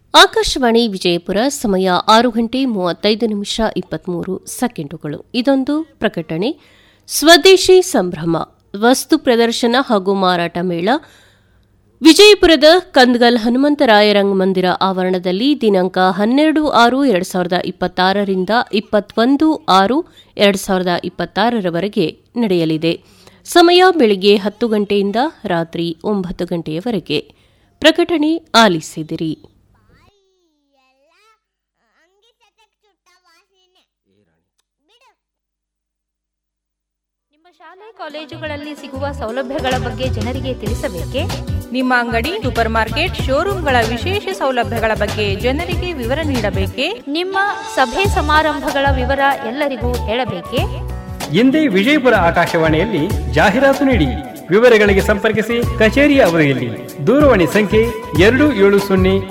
ಆಕಾಶವಾಣಿ ವಿಜಯಪುರ ಸಮಯ ಆರು ಗಂಟೆ ಮೂವತ್ತೈದು ನಿಮಿಷ ಇಪ್ಪತ್ಮೂರು ಸೆಕೆಂಡುಗಳು ಇದೊಂದು ಪ್ರಕಟಣೆ ಸ್ವದೇಶಿ ಸಂಭ್ರಮ ವಸ್ತು ಪ್ರದರ್ಶನ ಹಾಗೂ ಮಾರಾಟ ಮೇಳ ವಿಜಯಪುರದ ಕಂದಗಲ್ ಹನುಮಂತರಾಯ ರಂಗಮಂದಿರ ಆವರಣದಲ್ಲಿ ದಿನಾಂಕ ಹನ್ನೆರಡು ಆರು ಎರಡು ಸಾವಿರದ ಇಪ್ಪತ್ತಾರರಿಂದ ಇಪ್ಪತ್ತೊಂದು ಆರು ಎರಡು ಸಾವಿರದ ಇಪ್ಪತ್ತಾರರವರೆಗೆ ನಡೆಯಲಿದೆ ಸಮಯ ಬೆಳಿಗ್ಗೆ ಹತ್ತು ಗಂಟೆಯಿಂದ ರಾತ್ರಿ ಒಂಬತ್ತು ಗಂಟೆಯವರೆಗೆ ಪ್ರಕಟಣೆ ಆಲಿಸಿದಿರಿ ಅಂಗಿ ಸತಕ್ ಚುಟ್ಟ ವಾಸನೆ ಬಿಡು ನಿಮ್ಮ ಶಾಲೆ ಕಾಲೇಜುಗಳಲ್ಲಿ ಸಿಗುವ ಸೌಲಭ್ಯಗಳ ಬಗ್ಗೆ ಜನರಿಗೆ ತಿಳಿಸಬೇಕೇ ನಿಮ್ಮ ಅಂಗಡಿ ಸೂಪರ್ ಮಾರ್ಕೆಟ್ ಶೋರೂಮ್ಗಳ ವಿಶೇಷ ಸೌಲಭ್ಯಗಳ ಬಗ್ಗೆ ಜನರಿಗೆ ವಿವರ ನೀಡಬೇಕೇ ನಿಮ್ಮ ಸಭೆ ಸಮಾರಂಭಗಳ ವಿವರ ಎಲ್ಲರಿಗೂ ಹೇಳಬೇಕೇ ಎಂದೇ ವಿಜಯಪುರ ಆಕಾಶವಾಣಿಯಲ್ಲಿ ಜಾಹೀರಾತು ನೀಡಿ ವಿವರಗಳಿಗೆ ಸಂಪರ್ಕಿಸಿ ಕಚೇರಿಯ ಅವಧಿಯಲ್ಲಿ ದೂರವಾಣಿ ಸಂಖ್ಯೆ ಎರಡು ಏಳು ಸೊನ್ನೆ